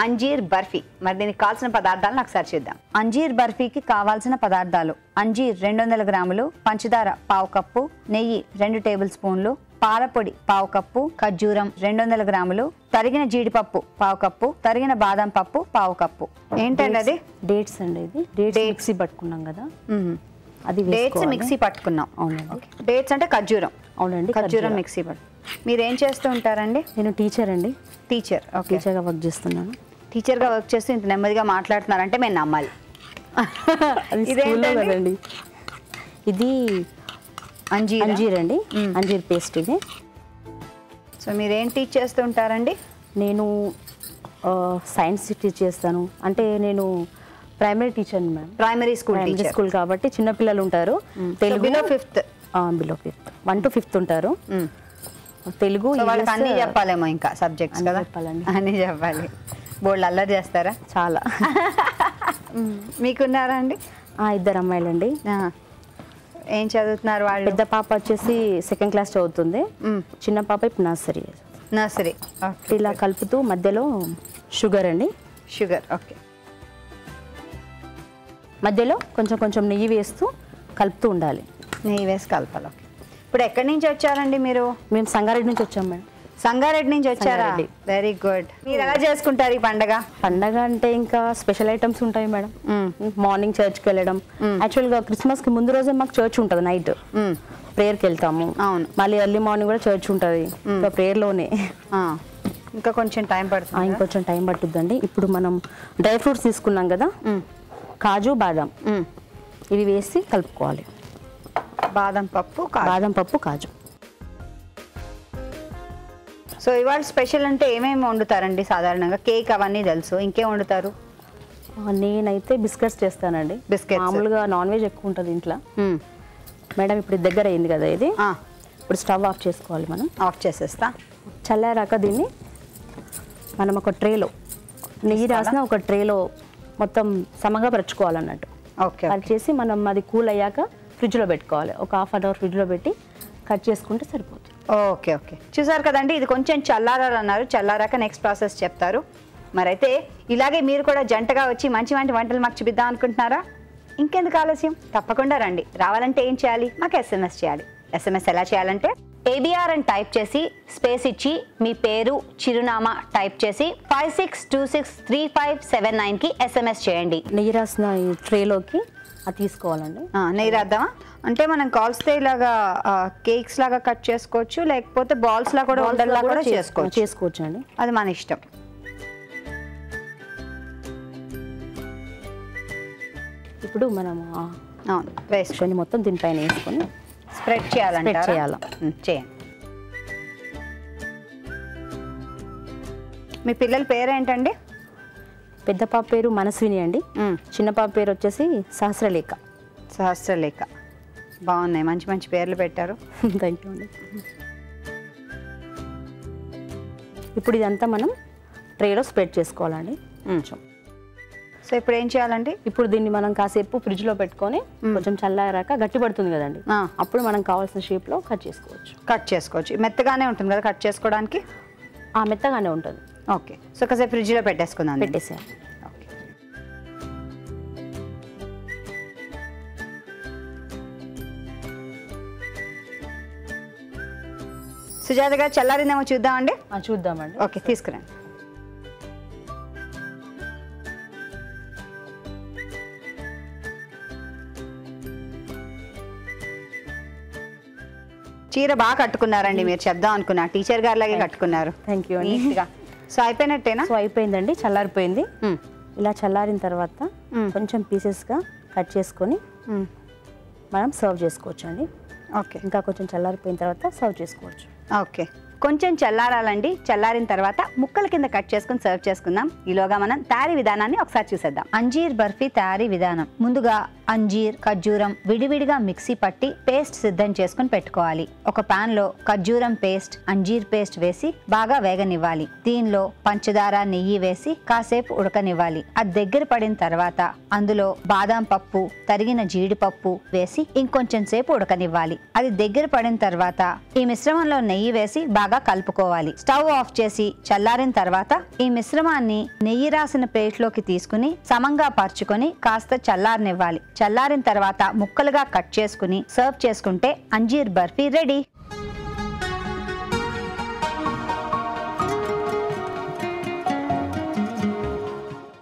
అంజీర్ బర్ఫీ మరి దీనికి కావాల్సిన పదార్థాలను ఒకసారి చూద్దాం అంజీర్ బర్ఫీకి కావాల్సిన పదార్థాలు అంజీర్ రెండు వందల గ్రాములు పంచదార పావు కప్పు నెయ్యి రెండు టేబుల్ స్పూన్లు పాలపొడి పావు కప్పు ఖర్జూరం రెండు వందల గ్రాములు తరిగిన జీడిపప్పు పావు కప్పు తరిగిన బాదం పప్పు పావు కప్పు ఏంటండి అది డేట్స్ అండి ఇది డేట్స్ మిక్సీ పట్టుకున్నాం కదా అది డేట్స్ వేసుకోవాలి. మిక్సీ పట్టుకున్నాం అవునండి డేట్స్ అంటే ఖర్జూరం అవునండి ఖర్జూరం ఖర్జూరం. మిక్సీ పట్టు మీరు ఏం చేస్తూ ఉంటారండి నేను టీచర్ అండి టీచర్ ఓకే టీచర్గా వర్క్ చేస్తున్నాను టీచర్గా వర్క్ చేస్తూ ఇంత నెమ్మదిగా మాట్లాడుతున్నారంటే మేము నమ్మాలి అది స్కూల్లో ఇదేంటండి? కదండి ఇది అంజీర్ అంజీర్ అండి అంజీర్ పేస్ట్ ఇది సో మీరు ఏం టీచ్ చేస్తూ ఉంటారండి నేను సైన్స్ టీచ్ చేస్తాను అంటే నేను primary teacher madam primary school primary teacher school కాబట్టి చిన్న పిల్లలు ఉంటారు Telugu below fifth below fifth one to fifth ఉంటారు తెలుగు వాళ్ళకి EVS అన్ని చెప్పాలేమో ఇంకా సబ్జెక్ట్స్ అన్నీ కదా చెప్పాలండి. అన్ని చెప్పాలి బోర్డు అల్లరి చేస్తారా చాలా మీకున్నారా అండి ఆ, ఇద్దరు అమ్మాయిలండి ఆ. ఏం చదువుతున్నారు వాళ్ళు పెద్ద పాప వచ్చేసి సెకండ్ క్లాస్ చదువుతుంది చిన్న పాప ఇప్పుడు నర్సరీ నర్సరీ ఇలా కలుపుతూ మధ్యలో షుగర్ అండి షుగర్ ఓకే మధ్యలో కొంచెం కొంచెం నెయ్యి వేస్తూ కలుపుతూ ఉండాలి నెయ్యి వేసి కలపాలి ఓకే ఇప్పుడు ఎక్కడి నుంచి వచ్చారండి మీరు మేము సంగారెడ్డి నుంచి వచ్చాం మేడం సంగారెడ్డి నుంచి వచ్చారా సంగారెడ్డి. వెరీ గుడ్ మీరు ఎలా చేసుకుంటారు ఈ పండగ పండగ అంటే ఇంకా స్పెషల్ ఐటమ్స్ ఉంటాయి మేడం మార్నింగ్ చర్చ్కి వెళ్ళడం యాక్చువల్గా క్రిస్మస్కి ముందు రోజే మాకు చర్చ్ ఉంటుంది నైట్ మ్మ్. ప్రేయర్కి వెళ్తాము అవును. మళ్ళీ ఎర్లీ మార్నింగ్ కూడా చర్చ్ ఉంటుంది ఇంకా ప్రేయర్లోనే ఆ. ఇంకా కొంచెం టైం పడుతుంది ఇంకొంచెం టైం పట్టుద్దండి ఇప్పుడు మనం డ్రై ఫ్రూట్స్ తీసుకున్నాం కదా కాజు బాదం మ్మ్. ఇవి వేసి కలుపుకోవాలి బాదం పప్పు కాజు. బాదం పప్పు కాజు సో ఇవాళ స్పెషల్ అంటే ఏమేమి వండుతారండి సాధారణంగా కేక్ అవన్నీ తెలుసు ఇంకేం వండుతారు ఆ, నేనైతే బిస్కెట్స్ చేస్తానండి Biscuits. మామూలుగా నాన్ వెజ్ ఎక్కువ ఉంటుంది ఇంట్లో మేడం ఇప్పుడు ఇది దగ్గర అయింది కదా ఇది ఆ, ఇప్పుడు స్టవ్ ఆఫ్ చేసుకోవాలి మనం ఆఫ్ చేసేస్తా చల్లారాక దీన్ని మనం ఒక ట్రేలో నెయ్యి రాసిన ఒక ట్రేలో మొత్తం సమగా పరుచుకోవాలన్నట్టు ఓకే కట్ చేసి మనం అది కూల్ అయ్యాక ఫ్రిడ్జ్లో పెట్టుకోవాలి ఒక హాఫ్ అన్ అవర్ ఫ్రిడ్జ్లో పెట్టి కట్ చేసుకుంటే సరిపోతుంది ఓకే ఓకే చూసారు కదండి ఇది కొంచెం చల్లారారు అన్నారు చల్లారాక నెక్స్ట్ ప్రాసెస్ చెప్తారు మరైతే ఇలాగే మీరు కూడా జంటగా వచ్చి మంచి మంచి వంటలు మాకు చూపిద్దాం అనుకుంటున్నారా ఇంకెందుకు ఆలస్యం తప్పకుండా రండి రావాలంటే ఏం చేయాలి మాకు ఎస్ఎంఎస్ చేయాలి ఎస్ఎంఎస్ ఎలా చేయాలంటే ఏబిఆర్ అని టైప్ చేసి స్పేస్ ఇచ్చి మీ పేరు చిరునామా టైప్ చేసి five six two six three five seven నైన్కి ఎస్ఎంఎస్ చేయండి నెయ్యి రాసిన ఈ ట్రేలోకి అది తీసుకోవాలండి ఆ, నెయ్యి రాద్దామా అంటే మనం కాల్స్తే ఇలాగా కేక్స్ లాగా కట్ చేసుకోవచ్చు లేకపోతే బాల్స్ లా కూడా ఉండల్లా కూడా చేసుకోవచ్చు చేసుకోవచ్చు అండి అది మన ఇష్టం ఇప్పుడు మనం ఆ అవును వేసుకో మిశ్రమాన్ని మొత్తం దీనిపైన వేసుకొని స్ప్రెడ్ చేయాలంటే Spread చేయాలా. చేయండి మీ పిల్లల పేరేంటండి పెద్ద పాప పేరు మనస్విని అండి మ్మ్. చిన్న పాప పేరు వచ్చేసి సహస్రలేఖ సహస్రలేఖ బాగున్నాయి మంచి మంచి పేర్లు పెట్టారు థ్యాంక్ యూ అండి ఇప్పుడు ఇదంతా మనం ట్రేలో స్ప్రెడ్ చేసుకోవాలండి కొంచెం సో ఇప్పుడు ఏం చేయాలండి ఇప్పుడు దీన్ని మనం కాసేపు ఫ్రిడ్జ్లో పెట్టుకొని కొంచెం చల్లారాక గట్టి పడుతుంది కదండి ఆ. అప్పుడు మనం కావాల్సిన షేప్లో కట్ చేసుకోవచ్చు కట్ చేసుకోవచ్చు మెత్తగానే ఉంటుంది కదా కట్ చేసుకోవడానికి ఆ మెత్తగానే ఉంటుంది ఓకే సో కాసేపు ఫ్రిడ్జ్లో పెట్టేసుకుందాం దీన్ని. పెట్టేసేయాలి ఓకే. సుజాత గారు చల్లారిందేమో చూద్దామండి ఆ, చూద్దామండి ఓకే తీసుకురండి చీర బాగా కట్టుకున్నారండి మీరు చెప్దాం అనుకున్నా టీచర్ గారి లాగే కట్టుకున్నారు థ్యాంక్ యూ అండి నీట్గా సో అయిపోయినట్టేనా సో అయిపోయిందండి చల్లారిపోయింది మ్మ్. ఇలా చల్లారిన తర్వాత మ్మ్. కొంచెం పీసెస్గా కట్ చేసుకొని మ్మ్. మనం సర్వ్ చేసుకోవచ్చు అండి ఓకే ఇంకా కొంచెం చల్లారిపోయిన తర్వాత సర్వ్ చేసుకోవచ్చు ఓకే కొంచెం చల్లారాలండి చల్లారిన తర్వాత ముక్కల కింద కట్ చేసుకుని సర్వ్ చేసుకుందాం ఈలోగా మనం తయారీ విధానాన్ని ఒకసారి చూసేద్దాం అంజీర్ బర్ఫీ తయారీ విధానం ముందుగా అంజీర్ ఖర్జూరం విడివిడిగా మిక్సీ పట్టి పేస్ట్ సిద్ధం చేసుకుని పెట్టుకోవాలి ఒక పాన్ లో ఖర్జూరం పేస్ట్ అంజీర్ పేస్ట్ వేసి బాగా వేగనివ్వాలి దీనిలో పంచదార నెయ్యి వేసి కాసేపు ఉడకనివ్వాలి అది దగ్గర పడిన తర్వాత అందులో బాదాం పప్పు తరిగిన జీడిపప్పు వేసి ఇంకొంచెం సేపు ఉడకనివ్వాలి అది దగ్గర పడిన తర్వాత ఈ మిశ్రమంలో నెయ్యి వేసి బాగా బాగా కలుపుకోవాలి స్టవ్ ఆఫ్ చేసి చల్లారిన తర్వాత ఈ మిశ్రమాన్ని నెయ్యి రాసిన ప్లేట్లోకి తీసుకుని సమంగా పరుచుకొని కాస్త చల్లారనివ్వాలి చల్లారిన తర్వాత ముక్కలుగా కట్ చేసుకుని సర్వ్ చేసుకుంటే అంజీర్ బర్ఫీ రెడీ